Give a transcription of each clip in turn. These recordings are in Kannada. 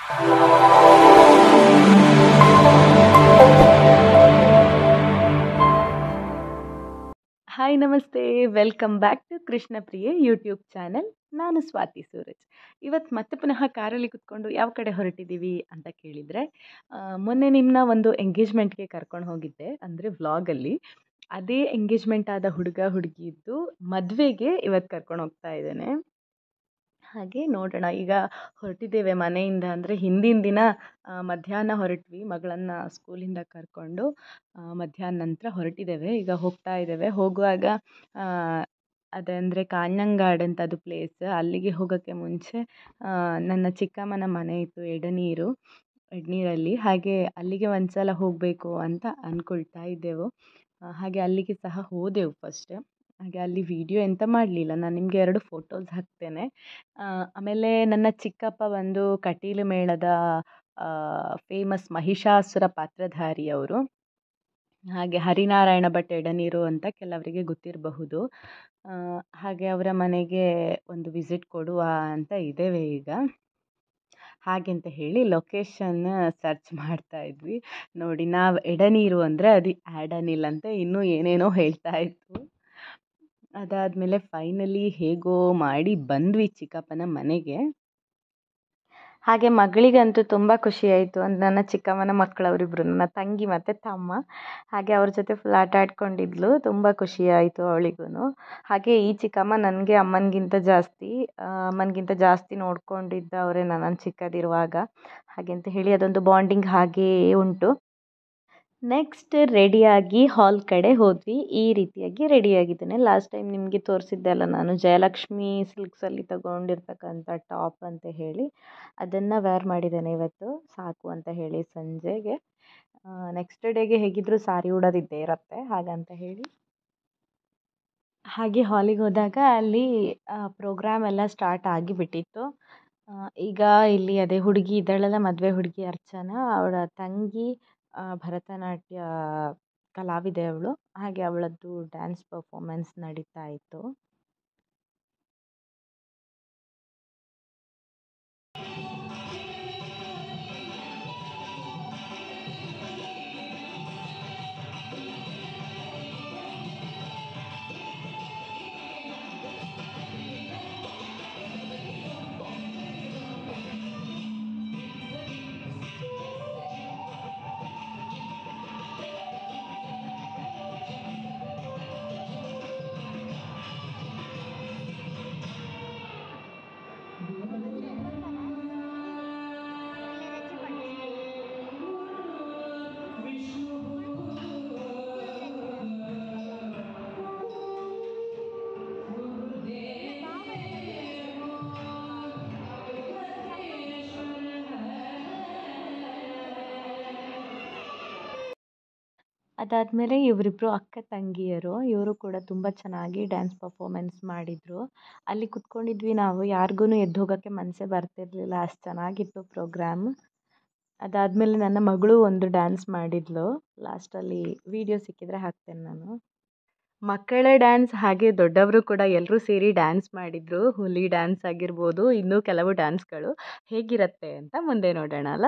ಹಾಯ್ ನಮಸ್ತೆ ವೆಲ್ಕಮ್ ಬ್ಯಾಕ್ ಟು ಕೃಷ್ಣ ಪ್ರಿಯೆ ಯೂಟ್ಯೂಬ್ ಚಾನಲ್ ನಾನು ಸ್ವಾತಿ ಸೂರಜ್ ಇವತ್ತು ಮತ್ತೆ ಪುನಃ ಕಾರಲ್ಲಿ ಕುತ್ಕೊಂಡು ಯಾವ ಕಡೆ ಹೊರಟಿದ್ದೀವಿ ಅಂತ ಕೇಳಿದರೆ ಮೊನ್ನೆ ನಿಮ್ಮನ್ನ ಒಂದು ಎಂಗೇಜ್ಮೆಂಟ್ಗೆ ಕರ್ಕೊಂಡು ಹೋಗಿದ್ದೆ ಅಂದರೆ ವ್ಲಾಗಲ್ಲಿ ಅದೇ ಎಂಗೇಜ್ಮೆಂಟ್ ಆದ ಹುಡುಗ ಹುಡುಗಿದ್ದು ಮದುವೆಗೆ ಇವತ್ತು ಕರ್ಕೊಂಡು ಹೋಗ್ತಾ ಇದ್ದೇನೆ ಹಾಗೆ ನೋಡೋಣ ಈಗ ಹೊರಟಿದ್ದೇವೆ ಮನೆಯಿಂದ ಅಂದರೆ ಹಿಂದಿನ ದಿನ ಮಧ್ಯಾಹ್ನ ಹೊರಟ್ವಿ ಮಗಳನ್ನು ಸ್ಕೂಲಿಂದ ಕರ್ಕೊಂಡು ಮಧ್ಯಾಹ್ನ ನಂತರ ಹೊರಟಿದ್ದೇವೆ ಈಗ ಹೋಗ್ತಾ ಇದ್ದೇವೆ ಹೋಗುವಾಗ ಅದಂದರೆ ಕಾಞಂಗಾಡ್ ಅಂತ ಅದು ಪ್ಲೇಸ್ ಅಲ್ಲಿಗೆ ಹೋಗೋಕ್ಕೆ ಮುಂಚೆ ನನ್ನ ಚಿಕ್ಕಮ್ಮನ ಮನೆ ಇತ್ತು ಎಡನೀರು ಎಡನೀರಲ್ಲಿ ಹಾಗೆ ಅಲ್ಲಿಗೆ ಒಂದು ಸಲ ಹೋಗಬೇಕು ಅಂತ ಅಂದ್ಕೊಳ್ತಾ ಇದ್ದೆವು ಹಾಗೆ ಅಲ್ಲಿಗೆ ಸಹ ಹೋದೆವು ಫಸ್ಟ್ ಹಾಗೆ ಅಲ್ಲಿ ವಿಡಿಯೋ ಎಂತ ಮಾಡಲಿಲ್ಲ ನಾನು ನಿಮಗೆ ಎರಡು ಫೋಟೋಸ್ ಹಾಕ್ತೇನೆ ಆಮೇಲೆ ನನ್ನ ಚಿಕ್ಕಪ್ಪ ಬಂದು ಕಟೀಲು ಮೇಳದ ಫೇಮಸ್ ಮಹಿಷಾಸುರ ಪಾತ್ರಧಾರಿ ಅವರು ಹಾಗೆ ಹರಿನಾರಾಯಣ ಭಟ್ ಎಡನೀರು ಅಂತ ಕೆಲವರಿಗೆ ಗೊತ್ತಿರಬಹುದು ಹಾಗೆ ಅವರ ಮನೆಗೆ ಒಂದು ವಿಸಿಟ್ ಕೊಡುವ ಅಂತ ಇದ್ದೇವೆ ಈಗ ಹಾಗೆಂತ ಹೇಳಿ ಲೊಕೇಶನ್ ಸರ್ಚ್ ಮಾಡ್ತಾ ಇದ್ವಿ ನೋಡಿ ನಾವು ಎಡನೀರು ಅಂದರೆ ಅದು ಆ್ಯಡನಿಲ್ ಅಂತ ಇನ್ನೂ ಏನೇನೋ ಹೇಳ್ತಾ ಇತ್ತು ಅದಾದಮೇಲೆ ಫೈನಲಿ ಹೇಗೋ ಮಾಡಿ ಬಂದ್ವಿ ಚಿಕ್ಕಪ್ಪನ ಮನೆಗೆ ಹಾಗೆ ಮಗಳಿಗಂತೂ ತುಂಬ ಖುಷಿಯಾಯಿತು ಅಂತ ನನ್ನ ಚಿಕ್ಕಮ್ಮನ ಮಕ್ಕಳು ಅವರಿಬ್ಬರು ನನ್ನ ತಂಗಿ ಮತ್ತು ತಮ್ಮ ಹಾಗೆ ಅವ್ರ ಜೊತೆ ಫುಲ್ ಆಟ ಆಡ್ಕೊಂಡಿದ್ಲು ತುಂಬ ಖುಷಿಯಾಯಿತು ಅವಳಿಗೂ ಹಾಗೆ ಈ ಚಿಕ್ಕಮ್ಮ ನನಗೆ ಅಮ್ಮನಿಗಿಂತ ಜಾಸ್ತಿ ಅಮ್ಮನಿಗಿಂತ ಜಾಸ್ತಿ ನೋಡ್ಕೊಂಡಿದ್ದ ಅವರೇ ನಾನು ಚಿಕ್ಕದಿರುವಾಗ ಹಾಗೆ ಅಂತ ಹೇಳಿ ಅದೊಂದು ಬಾಂಡಿಂಗ್ ಹಾಗೇ ಉಂಟು ನೆಕ್ಸ್ಟ್ ರೆಡಿಯಾಗಿ ಹಾಲ್ ಕಡೆ ಹೋದ್ವಿ ಈ ರೀತಿಯಾಗಿ ರೆಡಿಯಾಗಿದ್ದೇನೆ ಲಾಸ್ಟ್ ಟೈಮ್ ನಿಮಗೆ ತೋರಿಸಿದ್ದೆ ಅಲ್ಲ ನಾನು ಜಯಲಕ್ಷ್ಮಿ ಸಿಲ್ಕ್ಸಲ್ಲಿ ತಗೊಂಡಿರ್ತಕ್ಕಂಥ ಟಾಪ್ ಅಂತ ಹೇಳಿ ಅದನ್ನು ವೇರ್ ಮಾಡಿದ್ದೇನೆ ಇವತ್ತು ಸಾಕು ಅಂತ ಹೇಳಿ ಸಂಜೆಗೆ ನೆಕ್ಸ್ಟ್ ಡೇಗೆ ಹೇಗಿದ್ದರೂ ಸಾರಿ ಉಡೋದಿದ್ದೇ ಇರುತ್ತೆ ಹಾಗಂತ ಹೇಳಿ ಹಾಗೆ ಹಾಲಿಗೆ ಹೋದಾಗ ಅಲ್ಲಿ ಪ್ರೋಗ್ರಾಮ್ ಎಲ್ಲ ಸ್ಟಾರ್ಟ್ ಆಗಿಬಿಟ್ಟಿತ್ತು ಈಗ ಇಲ್ಲಿ ಅದೇ ಹುಡುಗಿ ಇದ್ದಾಳಲ್ಲ ಮದುವೆ ಹುಡುಗಿ ಅರ್ಚನಾ ಅವಳ ತಂಗಿ ಭರತನಾಟ್ಯ ಕಲಾವಿದೆ ಅವಳು ಹಾಗೆ ಅವಳದ್ದು ಡ್ಯಾನ್ಸ್ ಪರ್ಫಾಮೆನ್ಸ್ ನಡೀತಾ ಇತ್ತು ಅದಾದಮೇಲೆ ಇವರಿಬ್ಬರು ಅಕ್ಕ ತಂಗಿಯರು ಇವರು ಕೂಡ ತುಂಬ ಚೆನ್ನಾಗಿ ಡ್ಯಾನ್ಸ್ ಪರ್ಫಾಮೆನ್ಸ್ ಮಾಡಿದರು ಅಲ್ಲಿ ಕುತ್ಕೊಂಡಿದ್ವಿ ನಾವು ಯಾರಿಗೂ ಎದ್ದು ಹೋಗೋಕ್ಕೆ ಮನಸ್ಸೇ ಬರ್ತಿರಲಿಲ್ಲ ಅಷ್ಟು ಚೆನ್ನಾಗಿತ್ತು ಪ್ರೋಗ್ರಾಮ್ ಅದಾದಮೇಲೆ ನನ್ನ ಮಗಳು ಒಂದು ಡ್ಯಾನ್ಸ್ ಮಾಡಿದ್ಲು ಲಾಸ್ಟಲ್ಲಿ ವಿಡಿಯೋ ಸಿಕ್ಕಿದರೆ ಹಾಕ್ತೇನೆ ನಾನು ಮಕ್ಕಳ ಡ್ಯಾನ್ಸ್ ಹಾಗೆ ದೊಡ್ಡವರು ಕೂಡ ಎಲ್ಲರೂ ಸೇರಿ ಡ್ಯಾನ್ಸ್ ಮಾಡಿದರು ಹುಲಿ ಡ್ಯಾನ್ಸ್ ಆಗಿರ್ಬೋದು ಇನ್ನೂ ಕೆಲವು ಡ್ಯಾನ್ಸ್ಗಳು ಹೇಗಿರುತ್ತೆ ಅಂತ ಮುಂದೆ ನೋಡೋಣ ಅಲ್ಲ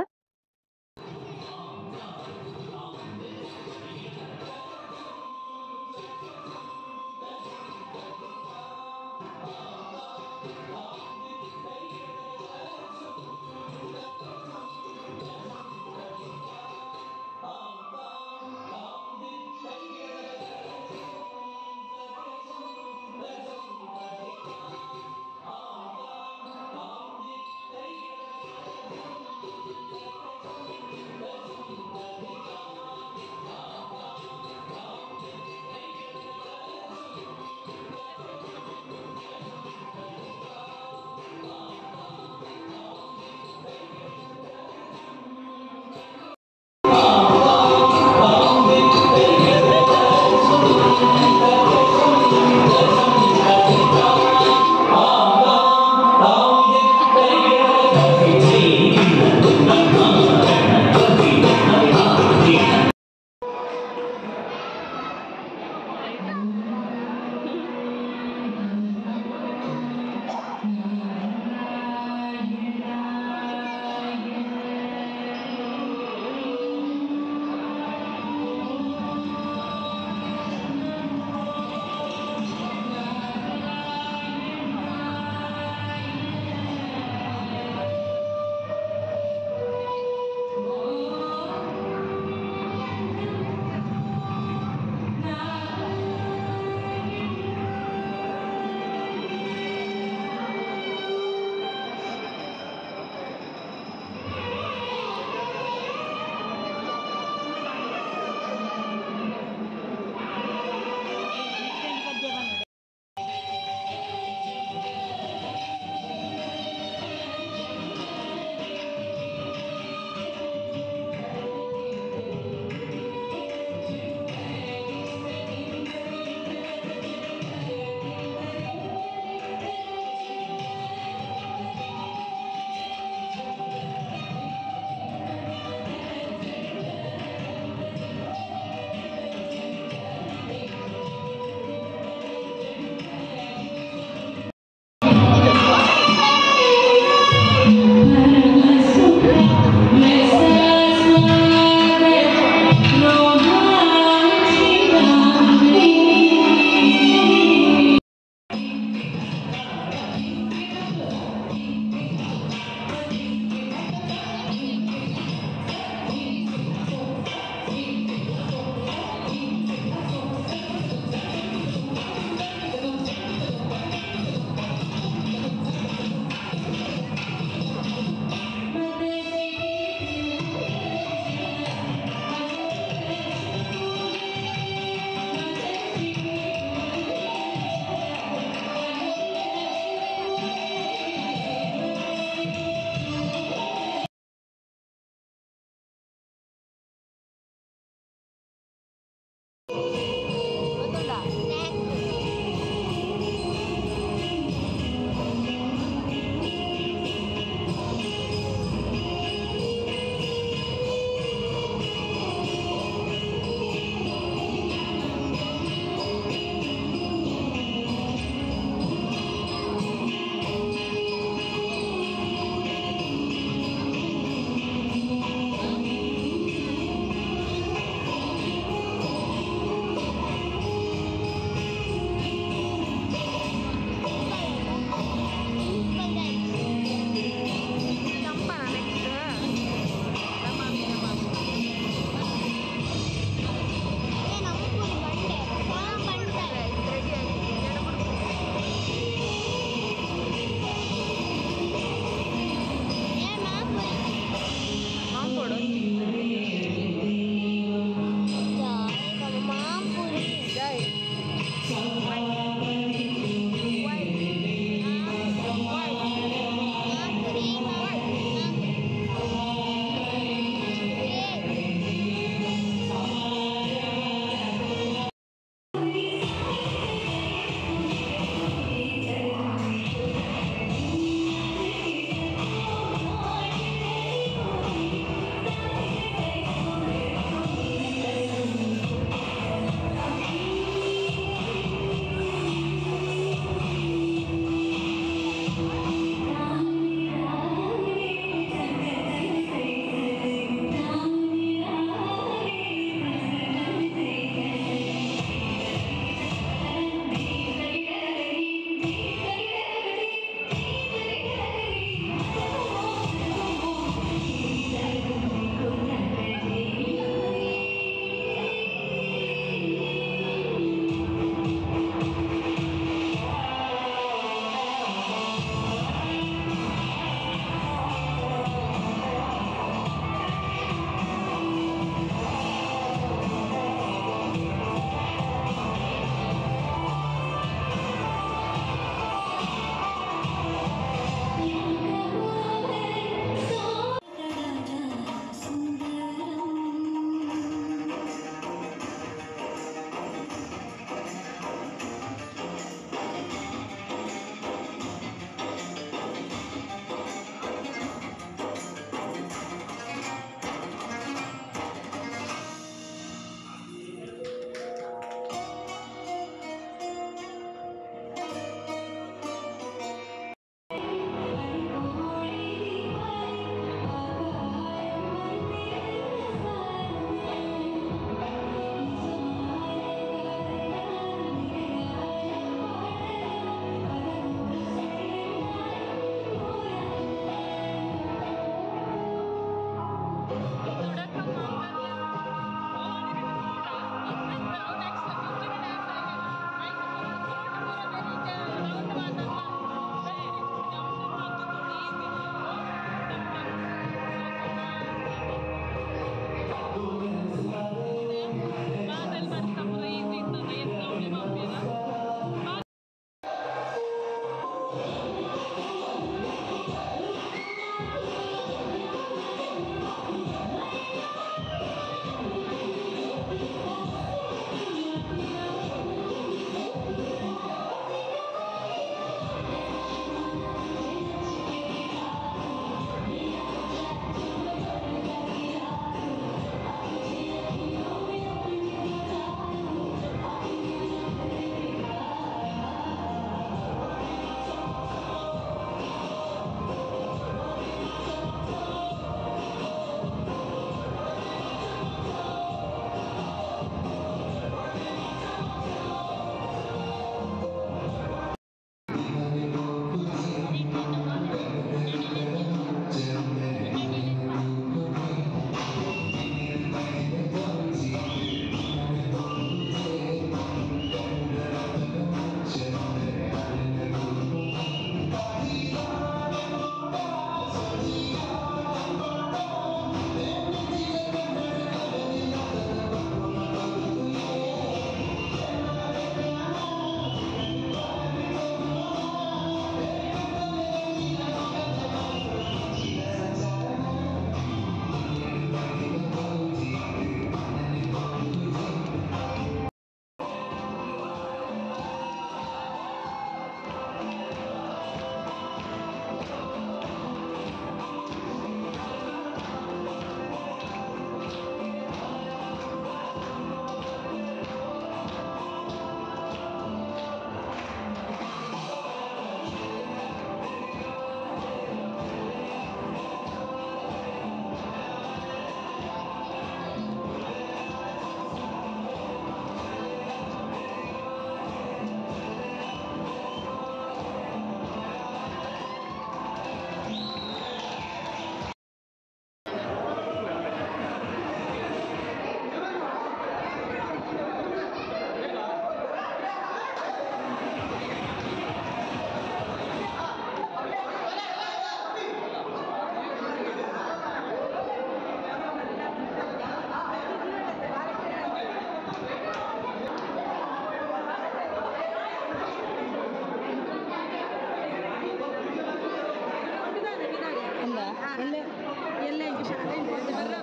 ಎಲ್ಲ ಎಲ್ಲ ಇಂಕ ಶಾಲೆ ഉണ്ട് ഇത് ಬರ್ರ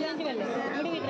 ಬರ್ರ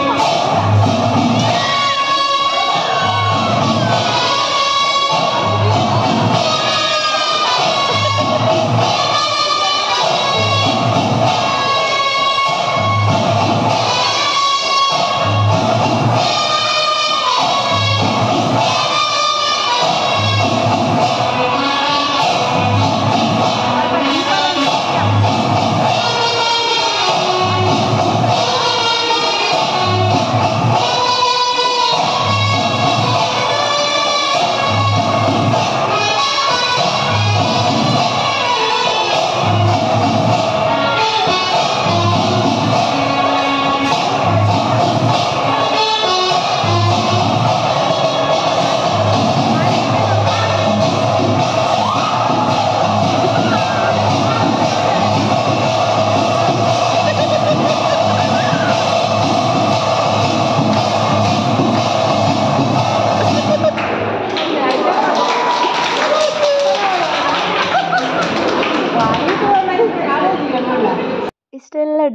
¡Vamos!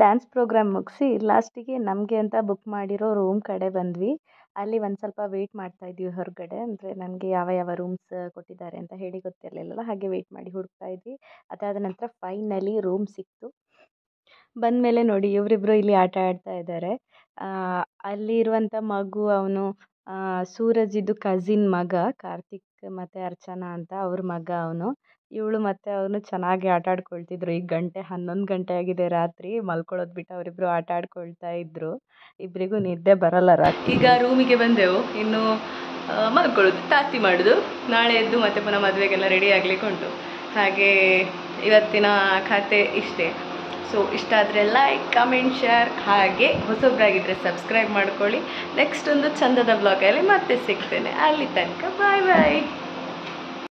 ಡ್ಯಾನ್ಸ್ ಪ್ರೋಗ್ರಾಮ್ ಮುಗಿಸಿ ಲಾಸ್ಟಿಗೆ ನಮಗೆ ಅಂತ ಬುಕ್ ಮಾಡಿರೋ ರೂಮ್ ಕಡೆ ಬಂದ್ವಿ ಅಲ್ಲಿ ಒಂದು ಸ್ವಲ್ಪ ವೆಯ್ಟ್ ಮಾಡ್ತಾ ಇದ್ವಿ ಹೊರಗಡೆ ಅಂದರೆ ನನಗೆ ಯಾವ ಯಾವ ರೂಮ್ಸ್ ಕೊಟ್ಟಿದ್ದಾರೆ ಅಂತ ಹೇಳಿ ಗೊತ್ತಿರಲಿಲ್ಲಲ್ಲ ಹಾಗೆ ವೆಯ್ಟ್ ಮಾಡಿ ಹುಡುಕ್ತಾ ಇದ್ವಿ ಅದಾದ ನಂತರ ಫೈನಲಿ ರೂಮ್ ಸಿಕ್ತು ಬಂದಮೇಲೆ ನೋಡಿ ಇವರಿಬ್ಬರು ಇಲ್ಲಿ ಆಟ ಆಡ್ತಾ ಇದ್ದಾರೆ ಅಲ್ಲಿ ಇರುವಂಥ ಮಗು ಅವನು ಸೂರಜಿದ್ದು ಕಝಿನ್ ಮಗ ಕಾರ್ತಿಕ್ ಮತ್ತು ಅರ್ಚನಾ ಅಂತ ಅವ್ರ ಮಗ ಅವನು ಇವಳು ಮತ್ತು ಅವನು ಚೆನ್ನಾಗಿ ಆಟ ಆಡ್ಕೊಳ್ತಿದ್ರು ಈಗ ಗಂಟೆ ಹನ್ನೊಂದು ಗಂಟೆ ಆಗಿದೆ ರಾತ್ರಿ ಮಲ್ಕೊಳ್ಳೋದು ಬಿಟ್ಟು ಅವರಿಬ್ಬರು ಆಟ ಆಡ್ಕೊಳ್ತಾ ಇದ್ದರು ಇಬ್ಬರಿಗೂ ನಿದ್ದೆ ಬರಲ್ಲ ರಾತ್ರಿ ಈಗ ರೂಮಿಗೆ ಬಂದೆವು ಇನ್ನು ಮಲ್ಕೊಳ್ಳೋದು ತಾತಿ ಮಾಡೋದು ನಾಳೆ ಎದ್ದು ಮತ್ತೆ ಪುನಃ ಮದುವೆಗೆಲ್ಲ ರೆಡಿ ಆಗಲಿಕ್ಕೆ ಉಂಟು ಹಾಗೆ ಇವತ್ತಿನ ಖಾತೆ ಇಷ್ಟೇ ಸೊ ಇಷ್ಟ ಆದರೆ ಲೈಕ್ ಕಮೆಂಟ್ ಶೇರ್ ಹಾಗೆ ಹೊಸಬ್ರಾಗಿದ್ದರೆ ಸಬ್ಸ್ಕ್ರೈಬ್ ಮಾಡ್ಕೊಳ್ಳಿ ನೆಕ್ಸ್ಟ್ ಒಂದು ಚಂದದ ಬ್ಲಾಗಲ್ಲಿ ಮತ್ತೆ ಸಿಗ್ತೇನೆ ಅಲ್ಲಿ ತನಕ ಬಾಯ್ ಬಾಯ್